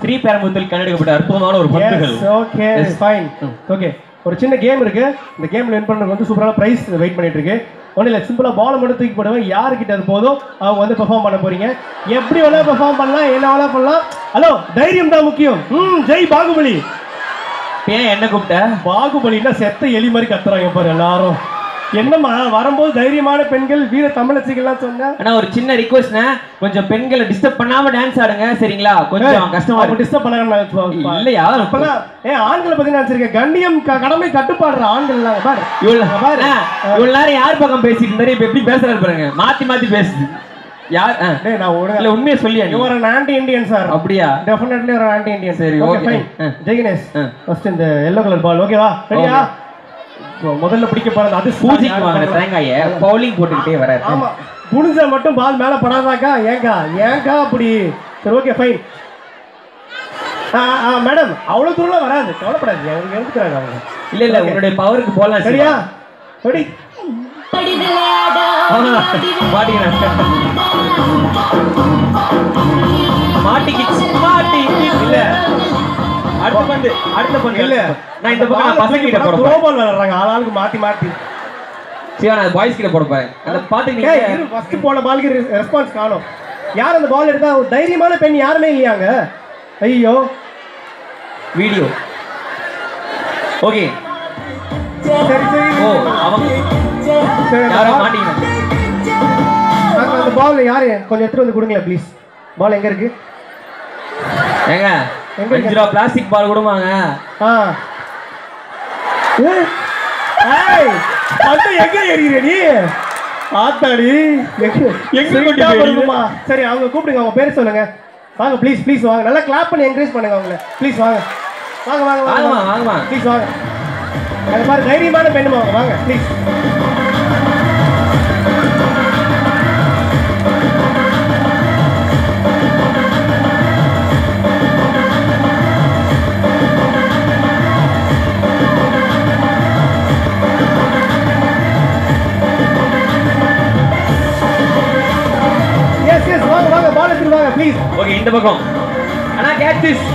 ஸ்ரீபெரும்புத்தூர் கண்டெடுக்கப்பட்ட அற்புதமான ஒரு பந்துகள் ஓகே Yes. ஃபைன் ஓகே ஒரு சின்ன கேம் இருக்கு இந்த கேம்ல வின் பண்ணுறதுக்கு வந்து சூப்பரான பிரைஸ் வெயிட் பண்ணிட்டு இருக்கு ஒன்றும் இல்லை சிம்பிளாக பாலை மட்டும் தூக்கி போடுவேன் யாருக்கிட்ட அது போதோ அவங்க வந்து பெர்ஃபார்ம் பண்ண போறீங்க எப்படி வேணா பெர்ஃபார்ம் பண்ணலாம் என்ன வேணா பண்ணலாம் ஹலோ தைரியம் தான் முக்கியம் ம் ஜெய் பாகுபலி ஏன் என்ன கூப்பிட்ட பாகுபலின்னா செத்த எலி மாதிரி கத்துறாங்க பாரு எல்லாரும் என்னம்மா வரும்போது தைரியமான பெண்கள் வீர தமிழச்சிகள்லாம் சொன்னா ஆனா ஒரு சின்ன ரிக்வஸ்ட்னா கொஞ்சம் பெண்களை டிஸ்டர்ப் பண்ணாம டான்ஸ் ஆடுங்க சரிங்களா கொஞ்சம் கஷ்டமா அப்ப இருக்கு டிஸ்டர்ப் பண்ண இல்லையா இப்பெல்லாம் ஏன் ஆண்களை பத்தி நான் வச்சிருக்கேன் கண்ணியம் க- கடமை கட்டுப்பாடுற ஆண்கள்லாம் பாரு இவ்வளவு பாரு. அண்ணா, இவ்வளவு நேரம் யார் பக்கம் பேசிட்டு இருந்தாரு இப்ப எப்படி பேசுறாரு பாருங்க மாத்தி மாத்தி பேசுது யார் ஆ. டேய் நான் இல்ல ஒழுங்கா உண்மையை சொல்லியா நீ? You are an anti Indian sir அப்படியா டெஃபினெட்லி ஒரு ஆன்டி இந்தியன் சரி, ஓகே okay. ஃபைன் ஆ. ஜெகனேஷ் ஆ. ஃபர்ஸ்ட் இந்த எல்லோ கலர் பால் ஓகேவா ரெடியா முதல்ல பிடிக்க போறது அது பூஜைக்கு வாங்கின தேங்காய பவுலிங் போட்டுக்கிட்டே வராரு ஆமா குனிஞ்சா மட்டும் பால் மேல படாதாக்கா ஏங்கா ஏங்கா அப்படி சரி ஓகே ஃபைன் மேடம் அவ்வளவு தூரம் வராது கவலைப்படாது அவங்க எடுத்துக்கிறாங்க அவங்க இல்ல இல்ல உங்களுடைய பவருக்கு போலாம் சரியா ரெடி மாட்டிக்கிச்சு மாட்டிக்கிச்சு இல்ல அடுத்த பந்து அடுத்த பந்து இல்ல நான் இந்த பக்கம் நான் பசங்க கிட்ட போட த்ரோ போறேன் பால் விளையாடுறாங்க ஆளாளுக்கு மாத்தி மாத்தி சிவா நான் பாய்ஸ் கிட்ட போட போறேன் அந்த ஏய் பாத்துக்கிட்டீங்க இரு ஃபர்ஸ்ட் போன பாலுக்கு ரெஸ்பான்ஸ் காணோம் யார் அந்த பால் எடுத்தா ஒரு தைரியமான பெண் யாருமே இல்லையாங்க ஐயோ வீடியோ ஓகே சரி சரி ஓ அவங்க சரி, யாரோ அந்த ball- மாட்டிக்கினாங்க அந்த- அந்த பால் யாரு கொஞ்சம் எடுத்துட்டு வந்து கொடுங்களேன் ப்ளீஸ் பால் எங்க இருக்கு ஏங்க எங்க அஞ்சு ரூபா பிளாஸ்டிக் பால் கொடுமாங்க ஆ ஏய், ஏய் பட்டு எங்க எறிகிற நீ ஆத்தாடி எங்க எங்க Sweet கொண்டு ஆ போய் வருதுமா. சரி அவங்க கூப்பிடுங்க அவங்க பேர் சொல்லுங்க வாங்க ப்ளீஸ் ப்ளீஸ் வாங்க நல்லா கிளாப் பண்ணி என்கரேஜ் பண்ணுங்க அவங்கள ப்ளீஸ் வாங்க வாங்க வாங்க வாங்கம்மா வாங்கம்மா ப்ளீஸ் வாங்க அந்த மாதிரி தைரியமான பெண்ணுமா அவங்க வாங்க ப்ளீஸ் எஸ் எஸ் வாங்க வாங்க பால் எடுத்துட்டு வாங்க ப்ளீஸ் ஓகே இந்த பக்கம் அண்ணா கேட்ச் திஸ்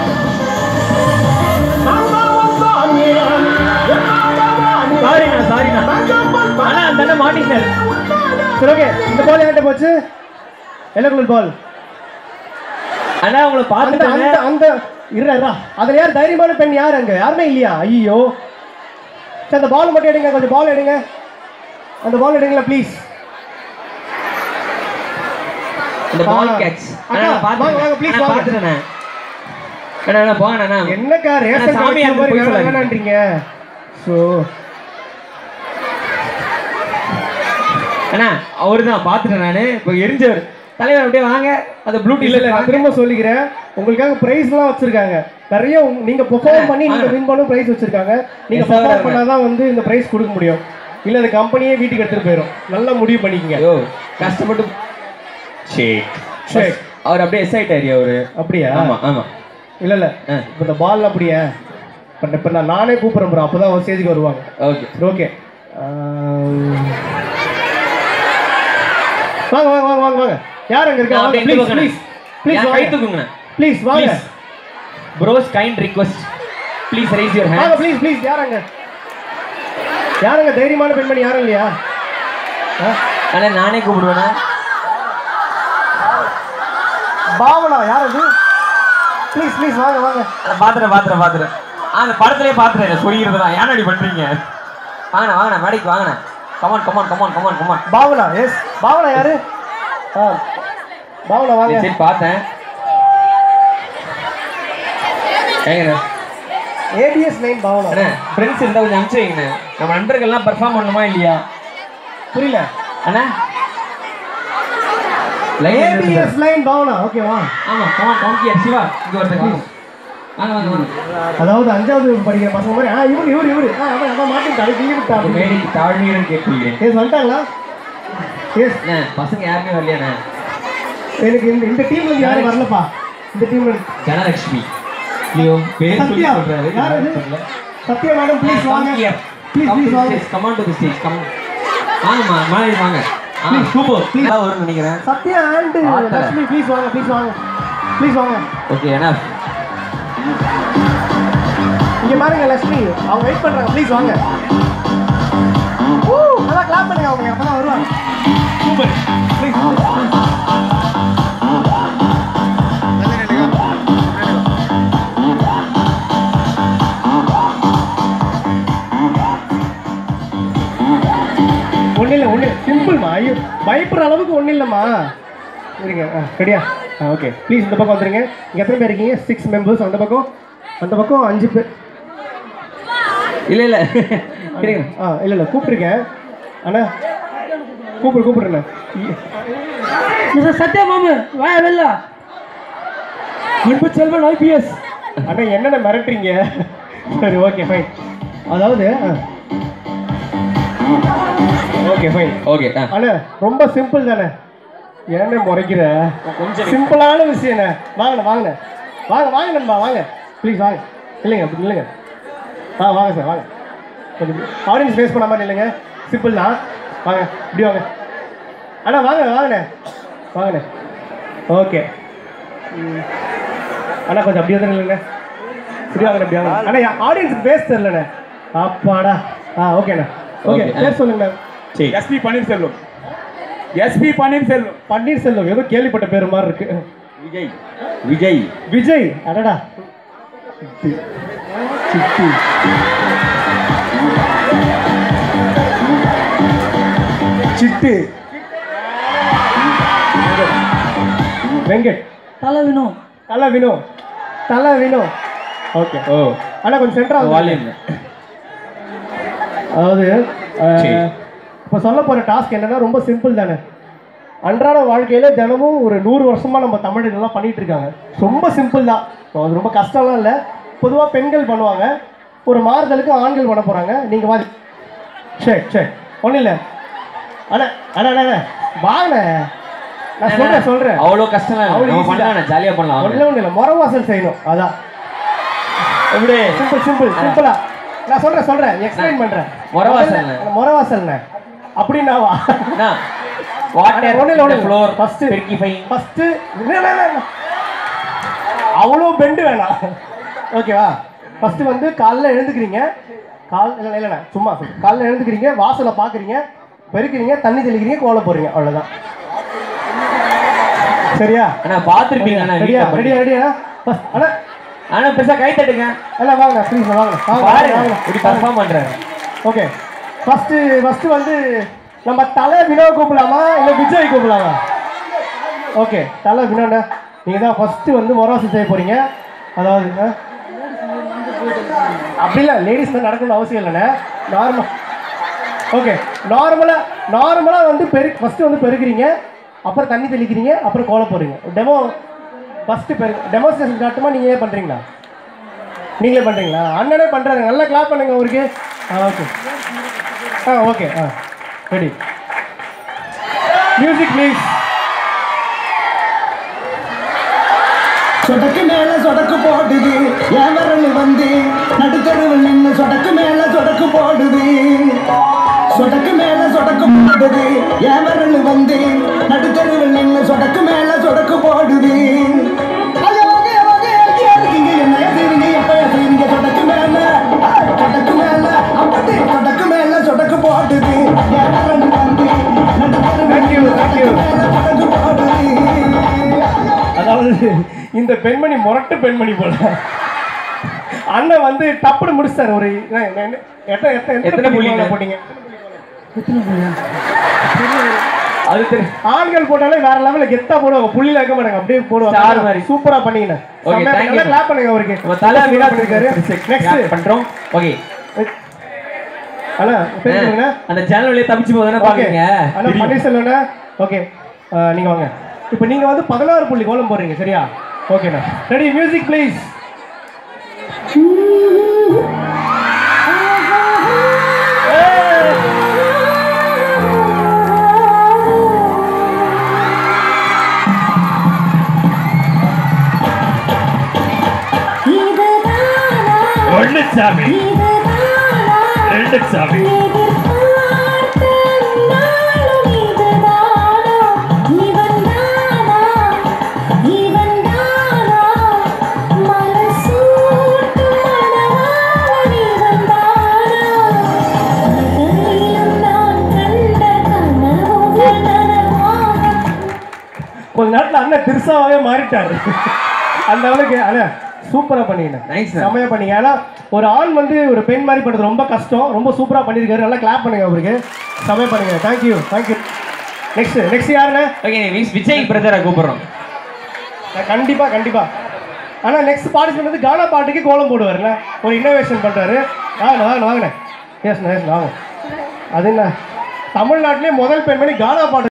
சாரிண்ணா சாரிண்ணா அண்ணா அந்த அண்ணா மாட்டிக்கிட்டாரு சரி ஓகே இந்த பால் யார்கிட்ட போச்சு எல்லோ கலர் பால் அண்ணா உங்களை அந்த பார்த்துட்டாங்க அந்த அந்த இருடா இருடா அதுல யார் தைரியமான பெண் யார் அங்க யாருமே இல்லையா ஐயோ சரி அந்த பால் மட்டும் எடுங்க கொஞ்சம் பால் எடுங்க அந்த பால் எடுங்களா ப்ளீஸ் இந்த பால் ஆ. கேட்ச் அண்ணா, அண்ணா நான் வாங்க, வாங்க, please வாங்க. பார்த்துட்டேன் அண்ணா அண்ணா அண்ணா போங்க அண்ணா என்னக்கா அண்ணா, ரேஷன் சாமி கார்டு அந்த மாதிரி போய் வேணாம் சொல்லாதீங்க. வேணான்றீங்க ஸோ அண்ணா அவரு தான் பார்த்துட்டேன் நான் இப்போ எரிஞ்சவர் தலைவர் அப்படியே வாங்க அந்த ப்ளூ இல்ல இல்ல நான் திரும்ப சொல்லிக்கிறேன் உங்களுக்காக பிரைஸ்லாம் வச்சிருக்காங்க நிறைய உங்க- நீங்க பெர்ஃபார்ம் பண்ணி நீங்க வின் பண்ண பிரைஸ் வச்சிருக்காங்க நீங்க Yes, sir. பெர்ஃபார்ம் பண்ணாதான் வந்து இந்த பிரைஸ் கொடுக்க முடியும் இல்ல அந்த கம்பெனியே வீட்டுக்கு எடுத்துட்டு போயிடும் நல்லா முடிவு பண்ணிக்கங்க ஐயோ கஷ்டப்பட்டு ஷேக் Shake. அவர் அப்படியே எஸ் ஆயிட்டாரு அவரு அப்படியா ஆமா ஆமா இல்ல இல்ல ஆ. இப்ப இந்த பால் அப்படியே பட் இப்ப நான் நானே கூப்பிடுறேன் ப்ரோ அப்பதான் ஒரு ஸ்டேஜுக்கு வருவாங்க ஓகே சரி ஓகே வாங்க வாங்க வாங்க வாங்க வாங்க யார் அங்க இருக்கா நான் வாங்க அப்படியே ப்ளீஸ் இந்த ப்ளீஸ் பக்கம் ப்ளீஸ் கை வாங்க தூக்குங்க ப்ளீஸ் வாங்க please bros kind request please raise your வாங்க ஹேண்ட் ப்ளீஸ் ப்ளீஸ் யாருங்க யாருங்க தைரியமான பெண்மணி யாரும் இல்லையா ஆ? அண்ணா நானே கூப்பிடுவேண்ணா பாவனா யார் அது ப்ளீஸ் ப்ளீஸ் வாங்க வாங்க பாத்துறேன் பாத்துறேன் பாத்துறேன் அந்த படத்துலயே பாத்துறேன் சொல்லிக்கிறது தான் ஏன் அப்படி பண்றீங்க வாங்கண்ணா வாங்கண்ணா மேடைக்கு வாங்கண்ணா come on come on come on come on come on Bhavana yes Bhavana யாரு ஆ பாவனா வாங்க சரி பார்த்தேன் ஏங்கண்ணா ஏபிஎஸ் நைன் பாவனா அண்ணா ஃப்ரெண்ட்ஸ் இருந்தால் கொஞ்சம் அனுப்பிச்சு வைங்கண்ணே நம்ம நண்பர்கள்லாம் பெர்ஃபார்ம் பண்ணணுமா இல்லையா புரியல அண்ணா லைன் ஏபிஎஸ் லைன் பாவனா ஓகேவா ஆமா கமான் கவுண்ட் சிவா இங்க ஒருத்தங்க வாங்க வாங்க வாங்க வாங்க அதாவது அஞ்சாவது படிக்கிற பசங்க மாதிரி ஆ இவரு இவரு இவரு ஆ அவன் அவன் மாட்டிக்கிட்டாரு டிவி ஒரு விட்டாரு மேடைக்கு தாழ்மையுடன் கேட்கிறேன் எஸ் வந்துட்டாங்களா எஸ் அண்ணா பசங்க யாருமே வரலையாண்ணே எனக்கு இந்த இந்த டீம்ல இருந்து யாரும் வரலப்பா இந்த டீம்ல ஜனலட்சுமி ஐயோ பேர் சொல்லி சத்யா. சொல்றாரு யார் அது? சொல்லல. சத்யா மேடம் ப்ளீஸ் வாங்க ப்ளீஸ் ப்ளீஸ் வாங்க come on to the stage come வாங்கம்மா மாதிரி வாங்க ஆ சூப்பர் ப்ளீஸ் வரும்னு நினைக்கிறேன் சத்யா அண்ட் ஆத்தல. லட்சுமி ப்ளீஸ் வாங்க ப்ளீஸ் வாங்க ப்ளீஸ் வாங்க ஓகே ஏன்னா இங்க பாருங்க லட்சுமி அவங்க வெயிட் பண்றாங்க ப்ளீஸ் வாங்க ஊ, நல்லா கிளாப் பண்ணுங்க அவங்க அப்பதான் வருவாங்க சூப்பர் ப்ளீஸ் ஒன்றும் இல்லை ஒன்று சிம்பிள்மா ஐயோ பயப்படுற அளவுக்கு ஒன்றும் இல்லைம்மா இருங்க ஆ ரெடியா ஆ ஓகே ப்ளீஸ் இந்த பக்கம் வந்துருங்க இங்கே எத்தனை பேர் இருக்கீங்க சிக்ஸ் மெம்பர்ஸ் அந்த பக்கம் அந்த பக்கம் அஞ்சு பேர் இல்ல இல்ல இருங்க ஆ இல்லை இல்லை கூப்பிட்ருக்கேன் அண்ணா கூப்பிடு கூப்பிடுறேண்ணா மிஸ்டர் சத்யா மாமு வாயா வெளில அன்பு செல்வன் ஐபிஎஸ் அண்ணா என்னென்ன மிரட்டுறீங்க சரி ஓகே ஃபைன் அதாவது ஓகே ஃபைன் ஓகே ஆ அண்ணா ரொம்ப சிம்பிள் தானே ஏன்னு முறைக்கிற கொஞ்சம் சிம்பிளான விஷயண்ணே வாங்கண்ணே வாங்கண்ணே வாங்க வாங்க நண்பா வாங்க ப்ளீஸ் வாங்க இல்லைங்க அப்படி இல்லைங்க ஆ வாங்க சார் வாங்க கொஞ்சம் ஆடியன்ஸ் ஃபேஸ் பண்ண மாதிரி இல்லைங்க சிம்பிள் தான் வாங்க இப்படி வாங்க அண்ணா வாங்க வாங்கண்ணே வாங்கண்ணே ஓகே ம். அண்ணா கொஞ்சம் அப்படி வந்து இல்லைண்ணே இப்படி வாங்கண்ணே இப்படி வாங்க அண்ணா ஆடியன்ஸுக்கு பேச தெரிலண்ணே அப்பாடா ஆ ஓகேண்ணா ஓகே Okay, ஆ. பேர் சொல்லுங்கண்ணா சரி எஸ்பி பன்னீர்செல்வம் எஸ்பி பன்னீர்செல்வம் பன்னீர்செல்வம் ஏதோ கேள்விப்பட்ட பேர் மாதிரி இருக்கு விஜய் விஜய் விஜய் அடடா சித்தி. சித்தி. சிட்டு வெங்கட் தலை வினோ தலை வினோ தலை வினோ ஓகே ஓ அண்ணா கொஞ்சம் சென்டரா வால்யூம் அதாவது சரி. இப்போ சொல்ல போகிற டாஸ்க் என்னன்னா ரொம்ப சிம்பிள் தானே அன்றாட வாழ்க்கையில தினமும் ஒரு நூறு வருஷமா நம்ம தமிழ் இதெல்லாம் பண்ணிட்டு இருக்காங்க ரொம்ப சிம்பிள் தான் அது ரொம்ப கஷ்டம்லாம் இல்லை பொதுவாக பெண்கள் பண்ணுவாங்க ஒரு மாறுதலுக்கு ஆண்கள் பண்ண போறாங்க நீங்க வா சரி சரி ஒன்றும் இல்லை அண்ணா அண்ணா அண்ணா, அண்ணா வாங்கண்ணே நான் சொல்றேன் சொல்றேன் அவ்வளவு கஷ்டம் இல்ல அவ்வளவு நம்ம easy தான். பண்ணலாம் ஜாலியா பண்ணலாம் ஒன்றும் ஒன்றும் இல்லை முறவாசல் செய்யணும் அதான் எப்படி சிம்பிள் சிம்பிள் சிம்பிளா நான் சொல்றேன் சொல்றேன் எக்ஸ்பிளைன் பண்றேன் முறவாசல்ண்ணே. முதல்ல முறவாசல்ண்ணே அப்படின்னாவா வாட்டர் ஒண்ணும் இல்ல, ஒண்ணும் இல்ல. ஃப்ளோர் First- ஃபர்ஸ்ட் பெருக்கி ஃபை ஃபர்ஸ்ட் அவ்வளோ பெண்டு வேணாம் ஓகேவா ஃபர்ஸ்ட் வந்து காலைல எழுந்துக்கிறீங்க கால் இல்லை இல்லைண்ணா சும்மா சொல்லு. காலைல எழுந்துக்கிறீங்க வாசலை பார்க்குறீங்க பெருக்கிறீங்க தண்ணி தெளிக்கிறீங்க கோலம் போடுறீங்க அவ்வளோதான் சரியா அண்ணா பாத்துருப்பீங்க அண்ணா ரெடியா வீட்ல ரெடியா ரெடியா ஃபர்ஸ்ட் அண்ணா அண்ணா பெருசா கை தட்டுங்க எல்லாம் வாங்க ப்ளீஸ் வாங்க வாங்க பாருங்க வாங்க இப்படி பர்ஃபார்ம் பண்றாரு ஓகே ஃபர்ஸ்ட் ஃபர்ஸ்ட் வந்து நம்ம தலை வினோ கூப்பிடலாமா இல்லை விஜய் கூப்பிடலாமா ஓகே தலை வினோண்ணா நீங்கள் தான் ஃபர்ஸ்ட் வந்து மொராசி செய்ய போறீங்க அதாவது ஆ? அப்படி இல்லை லேடிஸ் தான் நடக்கணும்னு அவசியம் இல்லைண்ணே நார்மல் ஓகே நார்மலாக நார்மலாக வந்து பெரு ஃபஸ்ட்டு வந்து பெருக்கிறீங்க அப்புறம் தண்ணி தெளிக்கிறீங்க அப்புறம் கோலம் போடுறீங்க டெமோ ஃபஸ்ட்டு பெரு டெமோஸ்ட்ரேஷன் காட்டுமா நீங்கள் ஏன் பண்ணுறீங்களா நீங்களே பண்ணுறீங்களா அண்ணனே பண்ணுறாங்க நல்லா கிளாப் பண்ணுங்க அவருக்கு ஆ ஓகே ஆ ஓகே ஆ ரெடி மியூசிக் ப்ளீஸ் சொடக்கு மேல சொடக்கு போடுது என் விரல் வந்து நடுத்தருவில் நின்று சொடக்கு மேல சொடக்கு போடுது சொடக்கு மேல சொடக்கு போடுது என் விரல் வந்து நடுத்தருவில் நின்று சொடக்கு மேல சொடக்கு போடுது ஐயோ, வகை, வகை, எங்கேயா இருக்கீங்க? என்ன செய்றீங்க? எப்பயா செய்றீங்க? சொடக்கு மேல, ஆ, சொடக்கு மேல, அப்படி சொடக்கு மேல சொடக்கு போடுது என் விரல் வந்து நடுத்தருவில் Thank you, thank you. மேல சொடக்கு போடுது அதாவது இந்த பெண்மணி முரட்டு பெண்மணி போல அண்ணன் வந்து டப்புனு முடிச்சிட்டாரு ஒரு என்ன- என்ன- என்ன- எத்தனை எத்தனை எத்தனை எத்தனை புள்ளி புள்ளிங்க? போட்டீங்க அது தெரியும் ஆண்கள் போட்டாலே வேற லெவல்ல கெத்தா போடுவாங்க புள்ளில வைக்க மாட்டாங்க அப்படியே Star போடுவாங்க மாதிரி. சூப்பரா பண்ணீங்க Okay, thank you. நல்லா கிளாப் பண்ணுங்க அவருக்கு நம்ம தலை சூப்பரா பண்ணிருக்காரு நெக்ஸ்ட் நெக்ஸ்ட் பண்றோம் ஓகே அண்ணா பேர் சொல்லுங்க அந்த சேனல் வழியா தப்பிச்சு போதானே ஓகே பாக்குறீங்க அண்ணா பன்னீர்செல்வண்ணா ஓகே நீங்க வாங்க இப்போ நீங்க வந்து பதினாறு புள்ளி கோலம் போடுறீங்க சரியா ஓகேண்ணா ரெடி மியூசிக் ப்ளீஸ் ஒன்று சாமி ரெண்டு சாமி இவன் தானா கொஞ்ச நேரத்துல அண்ணன் திருசாவே மாறிட்டாரு அந்த அளவுக்கு அண்ணன் சூப்பரா பண்ணீங்க Nice, sir. செமையா பண்ணீங்க ஏன்னா ஒரு ஆண் வந்து ஒரு பெண் மாதிரி பண்றது ரொம்ப கஷ்டம் ரொம்ப சூப்பரா பண்ணியிருக்காரு நல்லா கிளாப் பண்ணுங்க அவருக்கு செமையா பண்ணுங்க தேங்க்யூ தேங்க்யூ நெக்ஸ்ட் நெக்ஸ்ட் யாருண்ணே ஓகே விஜய் பிரதரை கூப்பிடுறோம் கண்டிப்பா கண்டிப்பா ஆனா நெக்ஸ்ட் பார்ட்டிசிபென்ட் வந்து கானா பாட்டுக்கு கோலம் போடுவார்ல ஒரு இன்னோவேஷன் பண்றாரு வாங்க வாங்க வாங்கண்ணே எஸ் எஸ் வாங்க அது என்ன தமிழ்நாட்டிலே முதல் பெண்மணி கானா பாட்டு